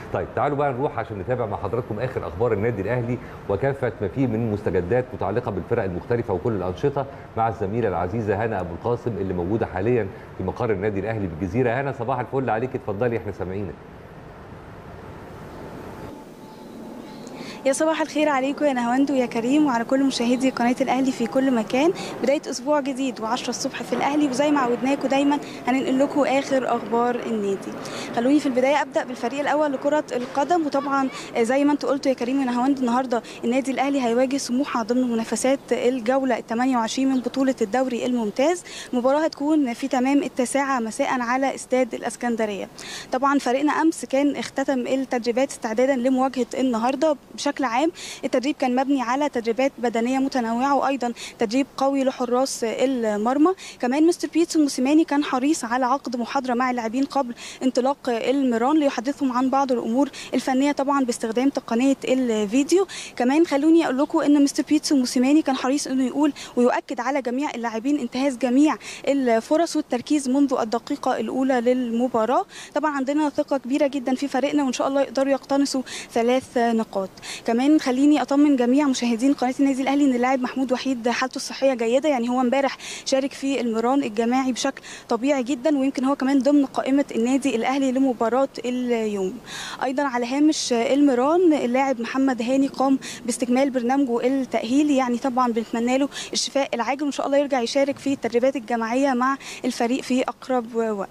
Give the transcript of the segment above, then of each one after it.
طيب تعالوا بقى نروح عشان نتابع مع حضراتكم اخر اخبار النادي الاهلي وكافه ما فيه من مستجدات متعلقه بالفرق المختلفه وكل الانشطه مع الزميله العزيزه هنا ابو القاسم اللي موجوده حاليا في مقر النادي الاهلي بالجزيره هنا صباح الفل عليك اتفضلي احنا سامعينك يا صباح الخير عليكم يا نهواند ويا كريم وعلى كل مشاهدي قناه الاهلي في كل مكان بدايه اسبوع جديد و10 الصبح في الاهلي وزي ما عودناكم دايما هننقل لكم اخر اخبار النادي خلوني في البدايه ابدا بالفريق الاول لكره القدم وطبعا زي ما انتم قلتوا يا كريم يا نهواند النهارده النادي الاهلي هيواجه سموحه ضمن منافسات الجوله ال 28 من بطوله الدوري الممتاز المباراه هتكون في تمام التاسعه مساء على استاد الاسكندريه طبعا فريقنا امس كان اختتم التدريبات استعدادا لمواجهه النهارده بشكل عام التدريب كان مبني على تدريبات بدنيه متنوعه وايضا تدريب قوي لحراس المرمى كمان مستر بيتسو موسيماني كان حريص على عقد محاضره مع اللاعبين قبل انطلاق المران ليحدثهم عن بعض الامور الفنيه طبعا باستخدام تقنيه الفيديو كمان خلوني اقول لكم ان مستر بيتسو موسيماني كان حريص انه يقول ويؤكد على جميع اللاعبين انتهاز جميع الفرص والتركيز منذ الدقيقه الاولى للمباراه طبعا عندنا ثقه كبيره جدا في فريقنا وان شاء الله يقدروا يقتنصوا ثلاث نقاط كمان خليني اطمن جميع مشاهدين قناه النادي الاهلي ان اللاعب محمود وحيد حالته الصحيه جيده يعني هو امبارح شارك في المران الجماعي بشكل طبيعي جدا ويمكن هو كمان ضمن قائمه النادي الاهلي لمباراه اليوم ايضا على هامش المران اللاعب محمد هاني قام باستكمال برنامجه التاهيلي يعني طبعا بنتمنى له الشفاء العاجل وان شاء الله يرجع يشارك في التدريبات الجماعيه مع الفريق في اقرب وقت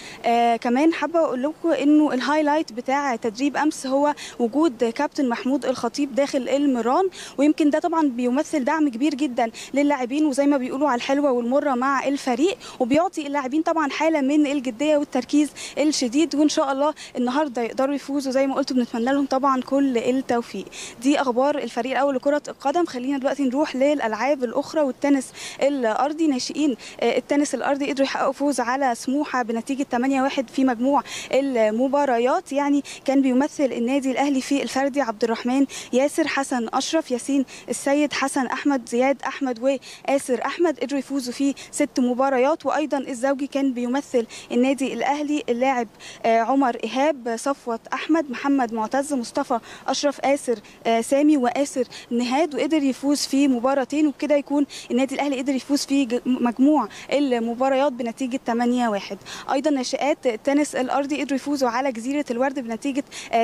آه كمان حابه اقول لكم انه الهايلايت بتاع تدريب امس هو وجود كابتن محمود الخطيب داخل المران ويمكن ده طبعا بيمثل دعم كبير جدا للاعبين وزي ما بيقولوا على الحلوه والمره مع الفريق وبيعطي اللاعبين طبعا حاله من الجديه والتركيز الشديد وان شاء الله النهارده يقدروا يفوزوا زي ما قلت بنتمنى لهم طبعا كل التوفيق دي اخبار الفريق الاول لكره القدم خلينا دلوقتي نروح للالعاب الاخرى والتنس الارضي ناشئين التنس الارضي قدروا يحققوا فوز على سموحه بنتيجه 8-1 في مجموع المباريات يعني كان بيمثل النادي الاهلي في الفردي عبد الرحمن ياسر حسن اشرف ياسين السيد حسن احمد زياد احمد واسر احمد قدروا يفوزوا في ست مباريات وايضا الزوجي كان بيمثل النادي الاهلي اللاعب عمر ايهاب صفوت احمد محمد معتز مصطفى اشرف اسر سامي واسر نهاد وقدر يفوز في مباراتين وبكده يكون النادي الاهلي قدر يفوز في مجموع المباريات بنتيجه 8-1 ايضا ناشئات التنس الارضي قدروا يفوزوا على جزيره الورد بنتيجه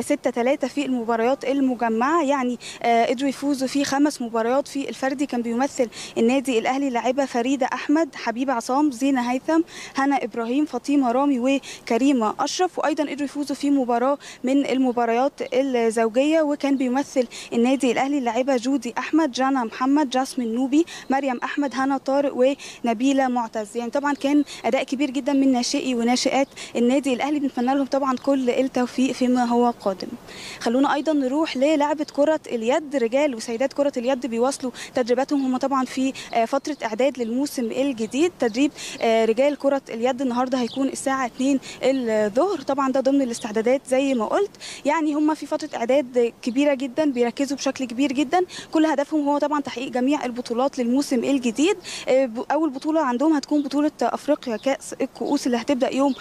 6-3 في المباريات المجمعه يعني قدروا يفوزوا في خمس مباريات في الفردي كان بيمثل النادي الاهلي لاعبه فريده احمد حبيب عصام زينه هيثم هنا ابراهيم فاطمه رامي وكريمه اشرف وايضا قدروا يفوزوا في مباراه من المباريات الزوجيه وكان بيمثل النادي الاهلي اللاعبه جودي احمد جانا محمد جاسمين نوبي مريم احمد هنا طارق ونبيله معتز يعني طبعا كان اداء كبير جدا من ناشئي وناشئات النادي الاهلي بنتمنى لهم طبعا كل التوفيق فيما هو قادم خلونا ايضا نروح للعبه كره اليد رجال وسيدات كره اليد بيواصلوا تدريباتهم هم طبعا في فتره اعداد للموسم الجديد تدريب رجال كره اليد النهارده هيكون الساعه 2 الظهر طبعا ده ضمن الاستعدادات زي ما قلت يعني هم في فتره اعداد كبيره جدا بيركزوا بشكل كبير جدا كل هدفهم هو طبعا تحقيق جميع البطولات للموسم الجديد اول بطوله عندهم هتكون بطوله افريقيا كاس الكؤوس اللي هتبدا يوم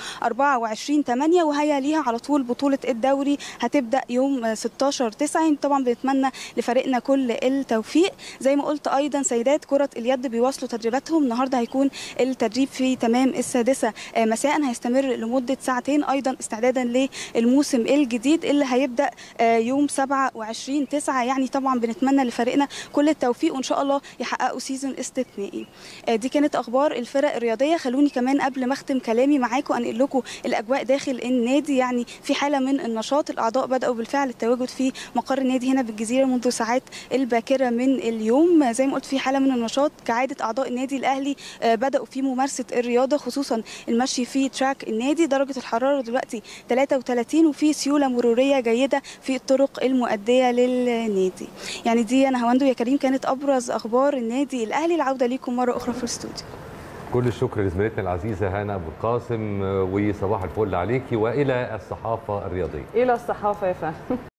24 8 وهي ليها على طول بطوله الدوري هتبدا يوم 16 9 طبعا بنتمنى لفريقنا كل التوفيق زي ما قلت ايضا سيدات كره اليد بيواصلوا تدريباتهم النهارده هيكون التدريب في تمام السادسه مساء هيستمر لمده ساعتين ايضا استعدادا للموسم الجديد اللي هيبدا يوم 27 9 يعني طبعا بنتمنى لفريقنا كل التوفيق وان شاء الله يحققوا سيزون استثنائي دي كانت اخبار الفرق الرياضيه خلوني كمان قبل ما اختم كلامي معاكم انقل لكم الاجواء داخل النادي يعني في حاله من النشاط الاعضاء بداوا بالفعل التواجد في مقر النادي هنا بالجزيره منذ ساعات الباكره من اليوم زي ما قلت في حاله من النشاط كعاده اعضاء النادي الاهلي بداوا في ممارسه الرياضه خصوصا المشي في تراك النادي درجه الحراره دلوقتي 33 وفي سيوله مروريه جيده في الطرق المؤديه للنادي يعني دي انا هواندو يا كريم كانت ابرز اخبار النادي الاهلي العوده ليكم مره اخرى في الاستوديو كل الشكر لزميلتنا العزيزه هنا ابو القاسم وصباح الفل عليكي والى الصحافه الرياضيه الى الصحافه يا فندم